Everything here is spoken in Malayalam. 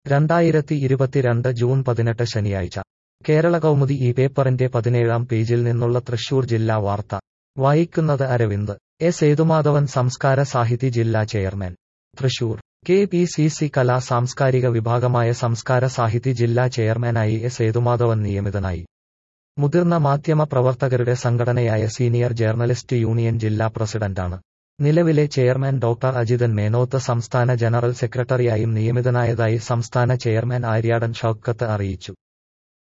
രണ്ടായിരത്തി ഇരുപത്തിരണ്ട് ജൂൺ പതിനെട്ട് ശനിയാഴ്ച കേരള കൗമുദി ഈ പേപ്പറിന്റെ പതിനേഴാം പേജിൽ നിന്നുള്ള തൃശൂർ ജില്ലാ വാർത്ത വായിക്കുന്നത് അരവിന്ദ് എ സേതുമാധവൻ സംസ്കാര സാഹിതി ജില്ലാ chairman Thrissur K P C C കലാ സാംസ്കാരിക വിഭാഗമായ സംസ്കാര സാഹിതി ജില്ലാ ചെയർമാനായി എ സേതുമാധവൻ നിയമിതനായി മുതിർന്ന മാധ്യമ പ്രവർത്തകരുടെ സംഘടനയായ സീനിയർ ജേർണലിസ്റ്റ് യൂണിയൻ ജില്ലാ പ്രസിഡന്റാണ് നിലവിലെ ചെയർമാൻ ഡോക്ടർ അജിതൻ മേനോത്ത് സംസ്ഥാന ജനറൽ സെക്രട്ടറിയായും നിയമിതനായതായി സംസ്ഥാന ചെയർമാൻ ആര്യാടൻ ഷൌക്കത്ത് അറിയിച്ചു